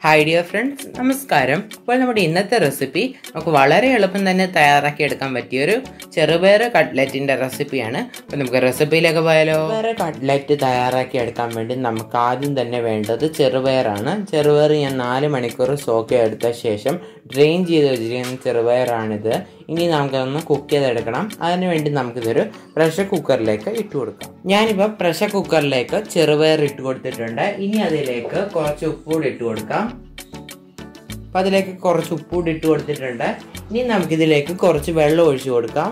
hi dear friends നമസ്കാരം അപ്പോൾ നമ്മുടെ ഇന്നത്തെ റെസിപ്പി നമുക്ക് വളരെ എളുപ്പം തന്നെ തയ്യാറാക്കി എടുക്കാൻ പറ്റിയൊരു ചെറുപയർ കട്ട്ലറ്റിൻ്റെ റെസിപ്പിയാണ് അപ്പോൾ നമുക്ക് റെസിപ്പിയിലേക്ക് പോയാലോ ചെറുപയർ കട്ട്ലറ്റ് തയ്യാറാക്കി എടുക്കാൻ വേണ്ടി നമുക്ക് ആദ്യം തന്നെ വേണ്ടത് ചെറുപയറാണ് ചെറുപയർ ഞാൻ നാല് മണിക്കൂർ സോക്ക് എടുത്ത ശേഷം ഡ്രെയിൻ ചെയ്ത് വെച്ചിരിക്കുന്ന ചെറുപയറാണിത് ഇനി നമുക്കൊന്ന് കുക്ക് ചെയ്തെടുക്കണം അതിന് വേണ്ടി നമുക്കിതൊരു പ്രഷർ കുക്കറിലേക്ക് ഇട്ട് കൊടുക്കാം ഞാനിപ്പോൾ പ്രഷർ കുക്കറിലേക്ക് ചെറുപയർ ഇട്ട് കൊടുത്തിട്ടുണ്ട് ഇനി അതിലേക്ക് കുറച്ച് ഉപ്പൂടി ഇട്ട് കൊടുക്കാം അപ്പം അതിലേക്ക് കുറച്ച് ഉപ്പൂടി ഇട്ട് കൊടുത്തിട്ടുണ്ട് ഇനി നമുക്കിതിലേക്ക് കുറച്ച് വെള്ളം ഒഴിച്ചു കൊടുക്കാം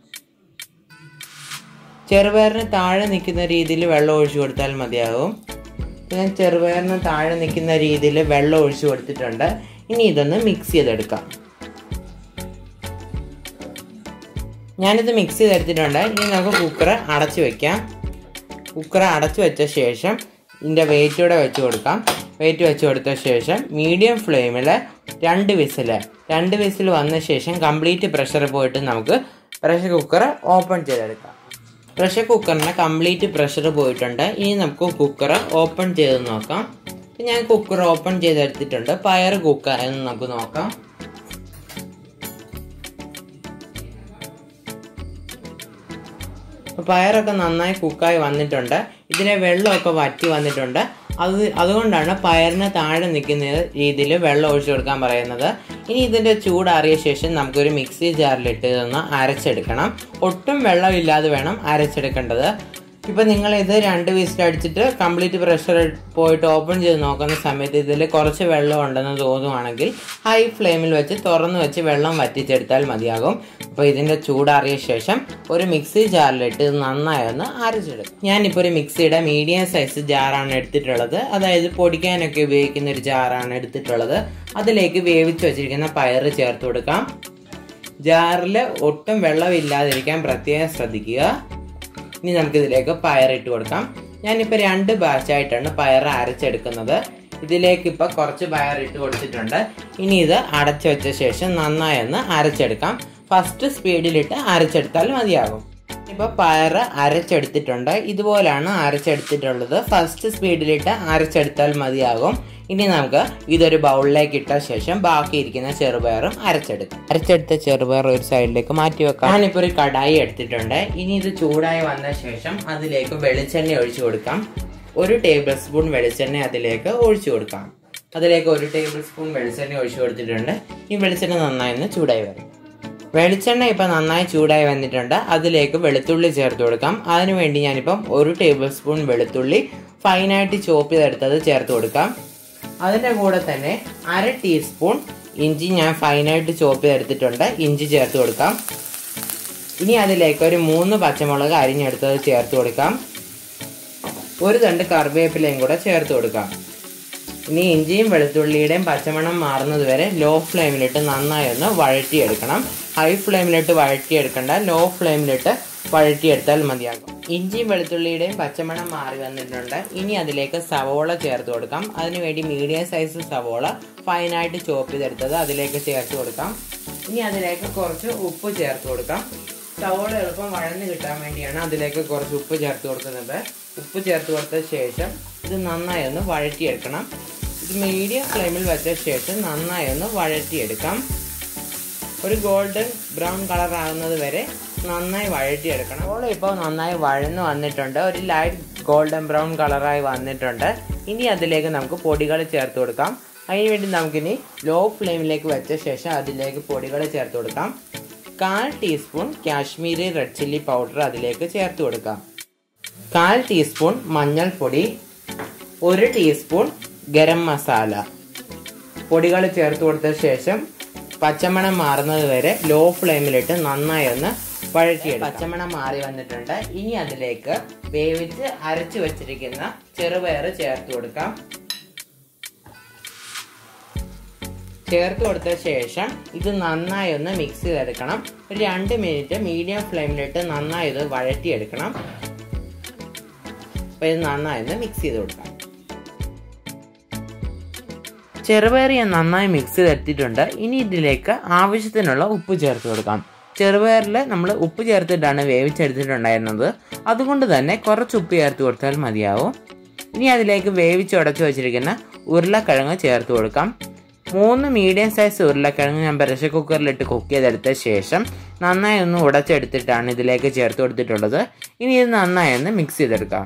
ചെറുപയറിന് താഴെ നിൽക്കുന്ന രീതിയിൽ വെള്ളം ഒഴിച്ചു കൊടുത്താൽ മതിയാകും ഞാൻ ചെറുപയറിന് താഴെ നിൽക്കുന്ന രീതിയിൽ വെള്ളം ഒഴിച്ചു കൊടുത്തിട്ടുണ്ട് ഇനി ഇതൊന്ന് മിക്സ് ചെയ്തെടുക്കാം ഞാനിത് മിക്സ് ചെയ്തെടുത്തിട്ടുണ്ട് ഇനി നമുക്ക് കുക്കർ അടച്ചു വെക്കാം കുക്കർ അടച്ചു വെച്ച ശേഷം ഇതിൻ്റെ വെയിറ്റൂടെ വെച്ച് കൊടുക്കാം വെയിറ്റ് വെച്ച് കൊടുത്ത ശേഷം മീഡിയം ഫ്ലെയിമിൽ രണ്ട് വിസിൽ രണ്ട് വിസിൽ വന്ന ശേഷം കംപ്ലീറ്റ് പ്രഷർ പോയിട്ട് നമുക്ക് പ്രഷർ കുക്കർ ഓപ്പൺ ചെയ്തെടുക്കാം പ്രഷർ കുക്കറിന് കംപ്ലീറ്റ് പ്രഷർ പോയിട്ടുണ്ട് ഇനി നമുക്ക് കുക്കർ ഓപ്പൺ ചെയ്ത് നോക്കാം ഞാൻ കുക്കർ ഓപ്പൺ ചെയ്തെടുത്തിട്ടുണ്ട് പയർ കുക്കർ എന്ന് നമുക്ക് നോക്കാം പയറൊക്കെ നന്നായി കുക്കായി വന്നിട്ടുണ്ട് ഇതിലെ വെള്ളമൊക്കെ വറ്റി വന്നിട്ടുണ്ട് അത് അതുകൊണ്ടാണ് പയറിന് താഴെ നിൽക്കുന്ന രീതിയിൽ വെള്ളം ഒഴിച്ചു കൊടുക്കാൻ പറയുന്നത് ഇനി ഇതിൻ്റെ ചൂടാറിയ ശേഷം നമുക്കൊരു മിക്സി ജാറിലിട്ട് ഇതൊന്ന് അരച്ചെടുക്കണം ഒട്ടും വെള്ളമില്ലാതെ വേണം അരച്ചെടുക്കേണ്ടത് ഇപ്പം നിങ്ങൾ ഇത് രണ്ട് വിസിൽ അടിച്ചിട്ട് കംപ്ലീറ്റ് പ്രഷർ പോയിട്ട് ഓപ്പൺ ചെയ്ത് നോക്കുന്ന സമയത്ത് ഇതിൽ കുറച്ച് വെള്ളം ഉണ്ടെന്ന് തോന്നുവാണെങ്കിൽ ഹൈ ഫ്ലെയിമിൽ വെച്ച് തുറന്ന് വെച്ച് വെള്ളം വറ്റിച്ചെടുത്താൽ മതിയാകും അപ്പോൾ ഇതിൻ്റെ ചൂടാറിയ ശേഷം ഒരു മിക്സി ജാറിലിട്ട് ഇത് നന്നായി ഒന്ന് അരച്ചെടുക്കും ഞാനിപ്പോൾ ഒരു മിക്സിയുടെ മീഡിയം സൈസ് ജാറാണ് എടുത്തിട്ടുള്ളത് അതായത് പൊടിക്കാനൊക്കെ ഉപയോഗിക്കുന്ന ഒരു ജാറാണ് എടുത്തിട്ടുള്ളത് അതിലേക്ക് വേവിച്ച് വെച്ചിരിക്കുന്ന പയർ ചേർത്ത് കൊടുക്കാം ജാറിൽ ഒട്ടും വെള്ളമില്ലാതിരിക്കാൻ പ്രത്യേകം ശ്രദ്ധിക്കുക ഇനി നമുക്കിതിലേക്ക് പയർ ഇട്ട് കൊടുക്കാം ഞാനിപ്പോൾ രണ്ട് ബാച്ചായിട്ടാണ് പയർ അരച്ചെടുക്കുന്നത് ഇതിലേക്ക് ഇപ്പോൾ കുറച്ച് പയർ ഇട്ട് കൊടുത്തിട്ടുണ്ട് ഇനി ഇത് അടച്ചു വെച്ച ശേഷം നന്നായി ഒന്ന് അരച്ചെടുക്കാം ഫസ്റ്റ് സ്പീഡിലിട്ട് അരച്ചെടുത്താൽ മതിയാകും ഇപ്പോൾ പയർ അരച്ചെടുത്തിട്ടുണ്ട് ഇതുപോലാണ് അരച്ചെടുത്തിട്ടുള്ളത് ഫസ്റ്റ് സ്പീഡിലിട്ട് അരച്ചെടുത്താൽ മതിയാകും ഇനി നമുക്ക് ഇതൊരു ബൗളിലേക്ക് ഇട്ട ശേഷം ബാക്കി ഇരിക്കുന്ന ചെറുപയറും അരച്ചെടുക്കും അരച്ചെടുത്ത ചെറുപയർ ഒരു സൈഡിലേക്ക് മാറ്റി വെക്കാം ഞാനിപ്പോൾ ഒരു കടായി എടുത്തിട്ടുണ്ട് ഇനി ഇത് ചൂടായി വന്ന ശേഷം അതിലേക്ക് വെളിച്ചെണ്ണ ഒഴിച്ചു കൊടുക്കാം ഒരു ടേബിൾ സ്പൂൺ വെളിച്ചെണ്ണ അതിലേക്ക് ഒഴിച്ചു കൊടുക്കാം അതിലേക്ക് ഒരു ടേബിൾ സ്പൂൺ വെളിച്ചെണ്ണ ഒഴിച്ചു കൊടുത്തിട്ടുണ്ട് ഈ വെളിച്ചെണ്ണ നന്നായി ഒന്ന് ചൂടായി വരും വെളിച്ചെണ്ണ ഇപ്പം നന്നായി ചൂടായി വന്നിട്ടുണ്ട് അതിലേക്ക് വെളുത്തുള്ളി ചേർത്ത് കൊടുക്കാം അതിനുവേണ്ടി ഞാനിപ്പം ഒരു ടേബിൾ സ്പൂൺ വെളുത്തുള്ളി ഫൈനായിട്ട് ചോപ്പ് ചെയ്തെടുത്തത് ചേർത്ത് കൊടുക്കാം അതിൻ്റെ കൂടെ തന്നെ അര ടീസ്പൂൺ ഇഞ്ചി ഞാൻ ഫൈനായിട്ട് ചോപ്പ് ചെയ്തെടുത്തിട്ടുണ്ട് ഇഞ്ചി ചേർത്ത് കൊടുക്കാം ഇനി അതിലേക്ക് ഒരു മൂന്ന് പച്ചമുളക് അരിഞ്ഞെടുത്തത് ചേർത്ത് കൊടുക്കാം ഒരു തണ്ട് കറിവേപ്പിലയും കൂടെ ചേർത്ത് കൊടുക്കാം ഇനി ഇഞ്ചിയും വെളുത്തുള്ളിയുടെയും പച്ചമണം മാറുന്നത് വരെ ലോ ഫ്ലെയിമിലിട്ട് നന്നായി ഒന്ന് വഴറ്റിയെടുക്കണം ഹൈ ഫ്ലെയിമിലിട്ട് വഴറ്റിയെടുക്കണ്ട ലോ ഫ്ലെയിമിലിട്ട് വഴറ്റിയെടുത്താൽ മതിയാകും ഇഞ്ചിയും വെളുത്തുള്ളിയുടെയും പച്ചമണം മാറി വന്നിട്ടുണ്ട് ഇനി അതിലേക്ക് സവോള ചേർത്ത് കൊടുക്കാം അതിനുവേണ്ടി മീഡിയം സൈസ് സവോള ഫൈനായിട്ട് ചോപ്പ് ചെയ്തെടുത്തത് അതിലേക്ക് ചേർത്ത് കൊടുക്കാം ഇനി അതിലേക്ക് കുറച്ച് ഉപ്പ് ചേർത്ത് കൊടുക്കാം സവോള എളുപ്പം വഴന്ന് കിട്ടാൻ വേണ്ടിയാണ് അതിലേക്ക് കുറച്ച് ഉപ്പ് ചേർത്ത് കൊടുക്കുന്നത് ഉപ്പ് ചേർത്ത് കൊടുത്ത ശേഷം ഇത് നന്നായി ഒന്ന് വഴറ്റിയെടുക്കണം ഇത് മീഡിയം ഫ്ലെയിമിൽ വെച്ച ശേഷം നന്നായി ഒന്ന് വഴറ്റിയെടുക്കാം ഒരു ഗോൾഡൻ ബ്രൗൺ കളർ ആകുന്നത് വരെ നന്നായി വഴറ്റിയെടുക്കണം ഓളം ഇപ്പോൾ നന്നായി വഴന്ന് വന്നിട്ടുണ്ട് ഒരു ലൈറ്റ് ഗോൾഡൻ ബ്രൗൺ കളറായി വന്നിട്ടുണ്ട് ഇനി അതിലേക്ക് നമുക്ക് പൊടികൾ ചേർത്ത് കൊടുക്കാം അതിനുവേണ്ടി നമുക്കിനി ലോ ഫ്ലെയിമിലേക്ക് വെച്ച ശേഷം അതിലേക്ക് പൊടികൾ ചേർത്ത് കൊടുക്കാം കാൽ teaspoon Kashmiri red chilli powder അതിലേക്ക് ചേർത്ത് കൊടുക്കാം കാൽ ടീസ്പൂൺ മഞ്ഞൾപ്പൊടി ഒരു ടീസ്പൂൺ ഗരം മസാല പൊടികൾ ചേർത്ത് കൊടുത്ത ശേഷം പച്ചമണം മാറുന്നത് വരെ ലോ ഫ്ലെയിമിലിട്ട് നന്നായി ഒന്ന് വഴറ്റിയെടുക്കാം പച്ചമണം മാറി വന്നിട്ടുണ്ട് ഇനി അതിലേക്ക് വേവിച്ച് അരച്ചു വെച്ചിരിക്കുന്ന ചെറുപയർ ചേർത്ത് കൊടുക്കാം ചേർത്ത് കൊടുത്ത ശേഷം ഇത് നന്നായി ഒന്ന് മിക്സ് ചെയ്തെടുക്കണം ഒരു രണ്ട് മിനിറ്റ് മീഡിയം ഫ്ലെയിമിലിട്ട് നന്നായി ഇത് വഴറ്റിയെടുക്കണം അപ്പോൾ ഇത് നന്നായി ഒന്ന് മിക്സ് ചെയ്ത് കൊടുക്കാം ചെറുപയർ ഞാൻ നന്നായി മിക്സ് ചെയ്തെടുത്തിട്ടുണ്ട് ഇനി ഇതിലേക്ക് ആവശ്യത്തിനുള്ള ഉപ്പ് ചേർത്ത് കൊടുക്കാം ചെറുപയറിൽ നമ്മൾ ഉപ്പ് ചേർത്തിട്ടാണ് വേവിച്ചെടുത്തിട്ടുണ്ടായിരുന്നത് അതുകൊണ്ട് തന്നെ കുറച്ച് ഉപ്പ് ചേർത്ത് കൊടുത്താൽ മതിയാവും ഇനി അതിലേക്ക് വേവിച്ചുടച്ച് വെച്ചിരിക്കുന്ന ഉരുളക്കിഴങ്ങ് ചേർത്ത് കൊടുക്കാം മൂന്ന് മീഡിയം സൈസ് ഉരുളക്കിഴങ്ങ് ഞാൻ പ്രഷർ കുക്കറിലിട്ട് കുക്ക് ചെയ്തെടുത്ത ശേഷം നന്നായി ഒന്ന് ഉടച്ചെടുത്തിട്ടാണ് ഇതിലേക്ക് ചേർത്ത് കൊടുത്തിട്ടുള്ളത് ഇനി ഇത് നന്നായി ഒന്ന് മിക്സ് ചെയ്തെടുക്കാം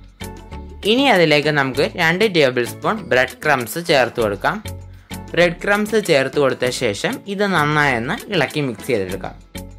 ഇനി അതിലേക്ക് നമുക്ക് രണ്ട് ടേബിൾ സ്പൂൺ ബ്രെഡ് ക്രംസ് ചേർത്ത് കൊടുക്കാം ബ്രെഡ് ക്രംസ് ചേർത്ത് കൊടുത്ത ശേഷം ഇത് നന്നായി ഒന്ന് ഇളക്കി മിക്സ് ചെയ്തെടുക്കാം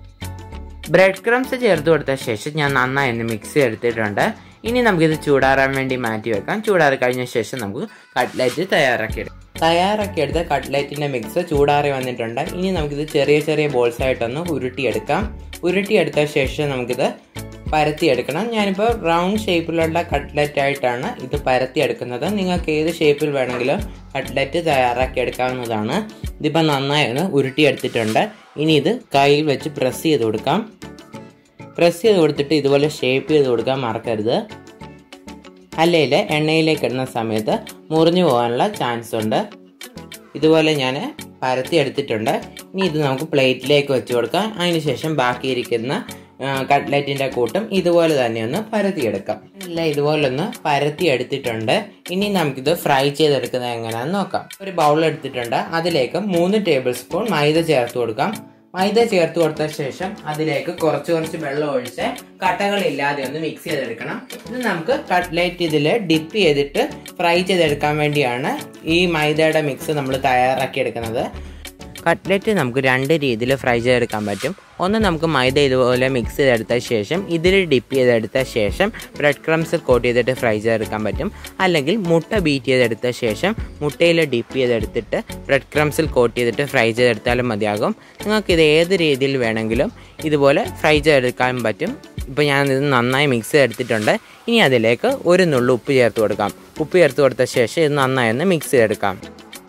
ബ്രെഡ് ക്രംസ് ചേർത്ത് കൊടുത്ത ശേഷം ഞാൻ നന്നായി ഒന്ന് മിക്സ് ചെയ്തെടുത്തിട്ടുണ്ട് ഇനി നമുക്കിത് ചൂടാറാൻ വേണ്ടി മാറ്റി വെക്കാം ചൂടാറി കഴിഞ്ഞ ശേഷം നമുക്ക് കട്ട്ലറ്റ് തയ്യാറാക്കിയെടുക്കാം തയ്യാറാക്കിയെടുത്ത കട്ട്ലറ്റിൻ്റെ മിക്സ് ചൂടാറി വന്നിട്ടുണ്ട് ഇനി നമുക്കിത് ചെറിയ ചെറിയ ബോൾസ് ആയിട്ടൊന്ന് ഉരുട്ടിയെടുക്കാം ഉരുട്ടിയെടുത്ത ശേഷം നമുക്കിത് പരത്തിയെടുക്കണം ഞാനിപ്പോൾ റൗണ്ട് ഷേപ്പിലുള്ള കട്ട്ലറ്റ് ആയിട്ടാണ് ഇത് പരത്തിയെടുക്കുന്നത് നിങ്ങൾക്ക് ഏത് ഷേപ്പിൽ വേണമെങ്കിലും കട്ട്ലറ്റ് തയ്യാറാക്കി എടുക്കാവുന്നതാണ് ഇതിപ്പോൾ നന്നായി ഒന്ന് ഉരുട്ടിയെടുത്തിട്ടുണ്ട് ഇനി ഇത് കയ്യിൽ വെച്ച് പ്രസ് ചെയ്ത് കൊടുക്കാം പ്രസ് ചെയ്ത് കൊടുത്തിട്ട് ഇതുപോലെ ഷേപ്പ് ചെയ്ത് കൊടുക്കാൻ മറക്കരുത് അല്ലെങ്കിൽ എണ്ണയിലേക്ക് ഇടുന്ന സമയത്ത് മുറിഞ്ഞു പോകാനുള്ള ചാൻസ് ഉണ്ട് ഇതുപോലെ ഞാൻ പരത്തി എടുത്തിട്ടുണ്ട് ഇനി ഇത് നമുക്ക് പ്ലേറ്റിലേക്ക് വെച്ച് കൊടുക്കാം അതിനുശേഷം ബാക്കിയിരിക്കുന്ന കട്ട്ലറ്റിൻ്റെ കൂട്ടും ഇതുപോലെ തന്നെ ഒന്ന് പരത്തിയെടുക്കാം എല്ലാം ഇതുപോലെ ഒന്ന് പരത്തി എടുത്തിട്ടുണ്ട് ഇനി നമുക്കിത് ഫ്രൈ ചെയ്തെടുക്കുന്നത് എങ്ങനെയാണെന്ന് നോക്കാം ഒരു ബൗൾ എടുത്തിട്ടുണ്ട് അതിലേക്ക് മൂന്ന് ടേബിൾ സ്പൂൺ മൈദ ചേർത്ത് കൊടുക്കാം മൈദ ചേർത്ത് കൊടുത്ത ശേഷം അതിലേക്ക് കുറച്ച് കുറച്ച് വെള്ളം ഒഴിച്ച് കട്ടകളില്ലാതെ ഒന്ന് മിക്സ് ചെയ്തെടുക്കണം ഇത് നമുക്ക് കട്ട്ലേറ്റ് ഇതിൽ ഡിപ്പ് ചെയ്തിട്ട് ഫ്രൈ ചെയ്തെടുക്കാൻ വേണ്ടിയാണ് ഈ മൈദയുടെ മിക്സ് നമ്മൾ തയ്യാറാക്കിയെടുക്കുന്നത് കട്ട്ലറ്റ് നമുക്ക് രണ്ട് രീതിയിൽ ഫ്രൈ ചെയ്തെടുക്കാൻ പറ്റും ഒന്ന് നമുക്ക് മൈദ ഇതുപോലെ മിക്സ് ചെയ്തെടുത്ത ശേഷം ഇതിൽ ഡിപ്പ് ചെയ്തെടുത്ത ശേഷം ബ്രെഡ് ക്രംസ് കോട്ട് ചെയ്തിട്ട് ഫ്രൈ ചെയ്തെടുക്കാൻ പറ്റും അല്ലെങ്കിൽ മുട്ട ബീറ്റ് ചെയ്തെടുത്ത ശേഷം മുട്ടയിൽ ഡിപ്പ് ചെയ്തെടുത്തിട്ട് ബ്രെഡ് ക്രംസിൽ കോട്ട് ചെയ്തിട്ട് ഫ്രൈ ചെയ്തെടുത്താലും മതിയാകും നിങ്ങൾക്ക് ഇത് ഏത് രീതിയിൽ വേണമെങ്കിലും ഇതുപോലെ ഫ്രൈ ചെയ്തെടുക്കാൻ പറ്റും ഇപ്പോൾ ഞാൻ ഇത് നന്നായി മിക്സ് ചെയ്തെടുത്തിട്ടുണ്ട് ഇനി അതിലേക്ക് ഒരു നുള്ളു ഉപ്പ് ചേർത്ത് കൊടുക്കാം ഉപ്പ് ചേർത്ത് കൊടുത്ത ശേഷം ഇത് നന്നായി ഒന്ന് മിക്സ് ചെയ്തെടുക്കാം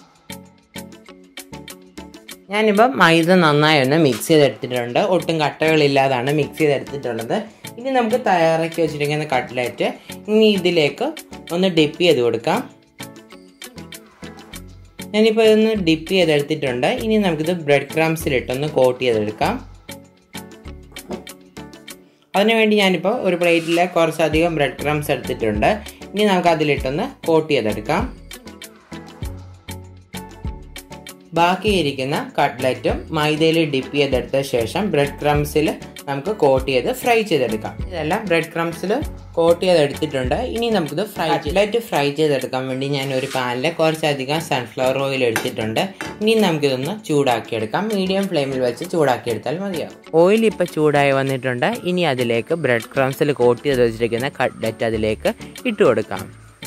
ഞാനിപ്പം മൈദ നന്നായി ഒന്ന് മിക്സ് ചെയ്തെടുത്തിട്ടുണ്ട് ഒട്ടും കട്ടകളില്ലാതാണ് മിക്സ് ചെയ്തെടുത്തിട്ടുള്ളത് ഇനി നമുക്ക് തയ്യാറാക്കി വെച്ചിരിക്കുന്ന കട്ട്ലറ്റ് ഇനി ഇതിലേക്ക് ഒന്ന് ഡിപ്പ് ചെയ്ത് കൊടുക്കാം ഞാനിപ്പോൾ ഇതൊന്ന് ഡിപ്പ് ചെയ്തെടുത്തിട്ടുണ്ട് ഇനി നമുക്കിത് ബ്രെഡ് ക്രംസിലിട്ടൊന്ന് കോട്ട് ചെയ്തെടുക്കാം അതിനുവേണ്ടി ഞാനിപ്പോൾ ഒരു പ്ലേറ്റിൽ കുറച്ചധികം ബ്രെഡ് ക്രംസ് എടുത്തിട്ടുണ്ട് ഇനി നമുക്ക് അതിലിട്ടൊന്ന് കോട്ട് ചെയ്തെടുക്കാം ബാക്കിയിരിക്കുന്ന കട്ട്ലറ്റും മൈദയിൽ ഡിപ്പ് ചെയ്തെടുത്ത ശേഷം ബ്രെഡ് ക്രംസിൽ നമുക്ക് കോട്ട് ചെയ്ത് ഫ്രൈ ചെയ്തെടുക്കാം ഇതെല്ലാം ബ്രെഡ് ക്രംസിൽ കോട്ട് ചെയ്തെടുത്തിട്ടുണ്ട് ഇനി നമുക്കിത് ഫ്രൈ കട്ട്ലറ്റ് ഫ്രൈ ചെയ്തെടുക്കാൻ വേണ്ടി ഞാൻ ഒരു പാനിൽ കുറച്ചധികം സൺഫ്ലവർ ഓയിൽ എടുത്തിട്ടുണ്ട് ഇനി നമുക്കിതൊന്ന് ചൂടാക്കിയെടുക്കാം മീഡിയം ഫ്ലെയിമിൽ വെച്ച് ചൂടാക്കിയെടുത്താൽ മതിയാവും ഓയിൽ ഇപ്പോൾ ചൂടായി വന്നിട്ടുണ്ട് ഇനി അതിലേക്ക് ബ്രെഡ് ക്രംസിൽ കോട്ട് ചെയ്ത് വെച്ചിരിക്കുന്ന കട്ട്ലറ്റ് അതിലേക്ക് ഇട്ട് കൊടുക്കാം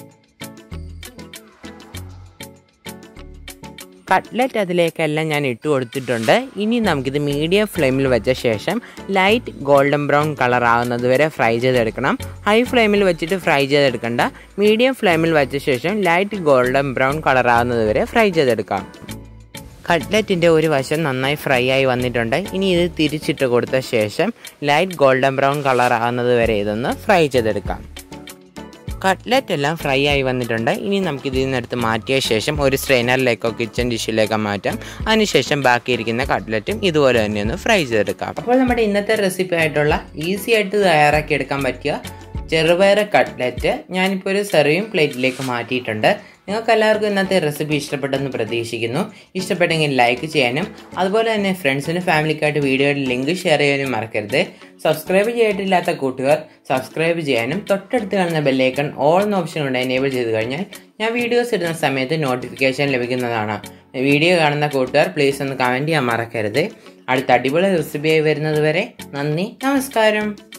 കട്ട്ലറ്റ് അതിലേക്കെല്ലാം ഞാൻ ഇട്ട് കൊടുത്തിട്ടുണ്ട് ഇനി നമുക്കിത് മീഡിയം ഫ്ലെയിമിൽ വെച്ച ശേഷം ലൈറ്റ് ഗോൾഡൻ ബ്രൗൺ കളർ ആകുന്നത് വരെ ഫ്രൈ ചെയ്തെടുക്കണം ഹൈ ഫ്ലെയിമിൽ വെച്ചിട്ട് ഫ്രൈ ചെയ്തെടുക്കണ്ട മീഡിയം ഫ്ലെയിമിൽ വെച്ച ശേഷം ലൈറ്റ് ഗോൾഡൻ ബ്രൗൺ കളർ ആകുന്നത് വരെ ഫ്രൈ ചെയ്തെടുക്കാം കട്ട്ലറ്റിൻ്റെ ഒരു വശം നന്നായി ഫ്രൈ ആയി വന്നിട്ടുണ്ട് ഇനി ഇത് തിരിച്ചിട്ട് കൊടുത്ത ശേഷം ലൈറ്റ് ഗോൾഡൻ ബ്രൗൺ കളർ ആകുന്നത് വരെ ഇതൊന്ന് ഫ്രൈ ചെയ്തെടുക്കാം കട്ട്ലറ്റ് എല്ലാം ഫ്രൈ ആയി വന്നിട്ടുണ്ട് ഇനി നമുക്ക് ഇതിൽ നിന്നെടുത്ത് മാറ്റിയ ശേഷം ഒരു സ്ട്രെയിനറിലേക്കോ കിച്ചൺ ഡിഷിലേക്കോ മാറ്റാം അതിനുശേഷം ബാക്കിയിരിക്കുന്ന കട്ട്ലറ്റും ഇതുപോലെ തന്നെ ഒന്ന് ഫ്രൈ ചെയ്തെടുക്കാം അപ്പോൾ നമ്മുടെ ഇന്നത്തെ റെസിപ്പി ആയിട്ടുള്ള ഈസി ആയിട്ട് തയ്യാറാക്കി എടുക്കാൻ പറ്റിയ ചെറുപയർ കട്ട്ലറ്റ് ഞാനിപ്പോൾ ഒരു സെർവിങ് പ്ലേറ്റിലേക്ക് മാറ്റിയിട്ടുണ്ട് നിങ്ങൾക്ക് എല്ലാവർക്കും ഇന്നത്തെ റെസിപ്പി ഇഷ്ടപ്പെട്ടെന്ന് പ്രതീക്ഷിക്കുന്നു ഇഷ്ടപ്പെട്ടെങ്കിൽ ലൈക്ക് ചെയ്യാനും അതുപോലെ തന്നെ ഫ്രണ്ട്സിനും ഫാമിലിക്കായിട്ട് വീഡിയോയുടെ ലിങ്ക് ഷെയർ ചെയ്യാനും മറക്കരുത് സബ്സ്ക്രൈബ് ചെയ്തിട്ടില്ലാത്ത കൂട്ടുകാർ സബ്സ്ക്രൈബ് ചെയ്യാനും തൊട്ടടുത്ത് കാണുന്ന ബെല്ലൈക്കൺ ഓൾ എന്ന ഓപ്ഷൻ കൊണ്ട് എനേബിൾ ചെയ്ത് കഴിഞ്ഞാൽ ഞാൻ വീഡിയോസ് ഇടുന്ന സമയത്ത് നോട്ടിഫിക്കേഷൻ ലഭിക്കുന്നതാണ് വീഡിയോ കാണുന്ന കൂട്ടുകാർ പ്ലീസ് ഒന്ന് കമൻറ്റ് ചെയ്യാൻ മറക്കരുത് അടുത്ത അടിപൊളി റെസിപ്പിയായി വരുന്നത് വരെ നന്ദി നമസ്കാരം